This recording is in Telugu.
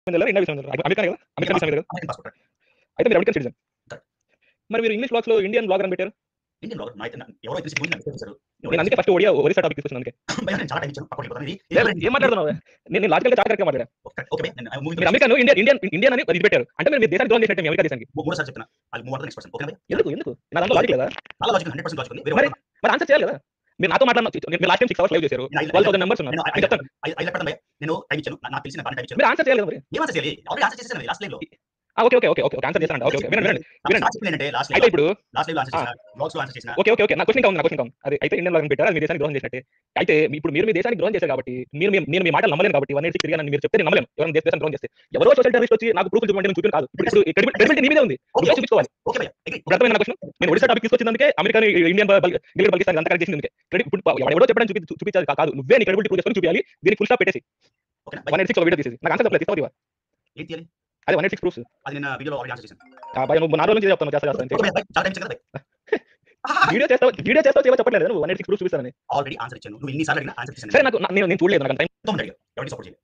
వెళ్ళారు ఇండియా విషయం వెళ్ళారు అమెరికా కదా అమెరికా విషయం కదా అమెరికన్ పాస్పోర్ట్ అయితే మీరు అమెరికన్ సిటిజన్ Correct. మరి మీరు ఇంగ్లీష్ బ్లాగ్స్ లో ఇండియన్ బ్లాగర్ అని పెట్టారు ఇండియన్ బ్లాగర్ అయితే ఎవరో ఇద్దరు గురించి నాకు చేశారు నేను అందుకే ఫస్ట్ ఒడియా ఒరిసా టాపిక్ తీసుకున్నాను అందుకే నేను చాలా టైం ఇచ్చాను పక్కన వెళ్ళిపోతాను. ఇది- లేదు, ఏం మాట్లాడుతున్నావు నేను లాజికల్ గా చాలా కరెక్ట్ మాట్లాడా ఓకే, ఓకే బై, నేను మూవీ మీరు అమెరికన్ ఇండియన్ ఇండియన్ ఇండియన్ అని ఇది పెట్టారు అంటే మీరు మీ దేశానికి ద్రోహం చేసినట్టు మీ అమెరికా దేశానికి మూడోసారి చెప్తున్నా అది move next person okay bye? ఎందుకు ఎందుకు నా దాంట్లో లాజిక్ లేదా చాలా లాజికల్ హండ్రెడ్ పర్సెంట్ లాజికల్ వేరే మరి- వాళ్ళు- మరి ఆన్సర్ చేయాలి కదా మీరు నాతో మాట్లాడిన మీరు last time six hours live చేశారు నేను ఐదు- ట్వెల్వ్ థౌసండ్ మెంబర్స్ ఉన్నారు నేను నేను చెప్తాను ఐదు- ఐదు లెక్క పెడతాను బై. నేను టైం ఇచ్చాను నా- నాకు తెలిసిన బాగా టైం ఇచ్చాను మీరు ఆన్సర్ చేయాలి కదా మరి ఏం ఆన్సర్ చేయాలి ఆల్రెడీ ఆన్సర్ చేసేసాను లాస్ట్ లైవ్ లో ఆ, okay okay okay okay answer చేస్తాను ఓకే ఓకే వినండి వినండి వినండి. లాస్ట్ ఏంటంటే లాస్ట్ అయితే లైవ్ ఇప్పుడు లాస్ట్ లైవ్ ఆన్సర్ చేసిన బ్లాగ్స్ లో ఆన్సర్ చేసిన ఓకే ఓకే ఓకే నా క్వశ్చన్ ఉంది నా క్వశ్చన్ ఉంది అది అయితే ఇండియన్ లాగా పెట్టారు అది మీ దేశానికి ద్రోహం చేసినట్టే అయితే మీ- ఇప్పుడు మీరు మీ దేశానికి ద్రోహం చేశారు కాబట్టి మీరు మీ- నేను మీ మాటలు నమ్మలేను కాబట్టి వన్ ఎయిట్ తిరిగానని మీరు చెప్తే నేను నమ్మలేను ఎవరైనా దేశ దేశానికి ద్రోహం చేస్తే ఎవరో సోషల్ టెరిస్ట్ వచ్చి నాకు ప్రూఫ్ చూపండి నేను చూపిన కాదు ఇప్పుడు క్రెడిబిలిటీ నీ మీదే ఉంది ఓకే నువ్వే చూపించుకోవాలి ఓకే భయ్యా అగ్రీ ఇప్పుడు అర్థమైంది నా క్వశ్చన్ నేను ఒడిశా టాపిక్ తీసుకొచ్చినందుకే అమెరికా ఇండియన్ గిలిగడ్ బల్కిస్తాన్ అంతా చేసింది అందుకే క్రెడిట్ ఇప్పుడు ఎవడో చెప్పడం చూపి చూపించాలి కాదు నువ్వే నీ క్రెడిబిలిటీ ప్రూఫ్ చేసుకొని చూపించాలి దీనికి ఫుల్ స్టాప్ పెట్టేసి okay one eight six video తీసేసి నాకు ఆన్సర్ చెప్పలేదు తీసుకోవాలి ఏం చేయాలి అదే వన్ ఎయిట్ సిక్స్ ప్రూఫ్స్ అది నేను వీడియోలో ఆల్రెడీ ఆన్సర్ చేశాను నువ్వు నాలుగు నుంచి చెప్తాను చేస్తా చేస్తాను ఓకే భయ్యా, చాలా టైం ఇచ్చాను కదా వీడియో చేస్తావు వీడియో చేస్తావు చేయవో చెప్పట్లేదు నువ్వు వన్ ఎయిట్ సిక్స్ ప్రూఫ్ చూపిస్తానని ఆల్రెడీ ఆన్సర్ ఇచ్చాను నువ్వు ఇన్ని సార్లు అడిగినా ఆన్సర్ చేశాను సరే నాకు నా- నేను నేను చూడలేదు నాకు అంత మొత్తం అడిగా ఎవరికి సపోర్ట్ చేయాలి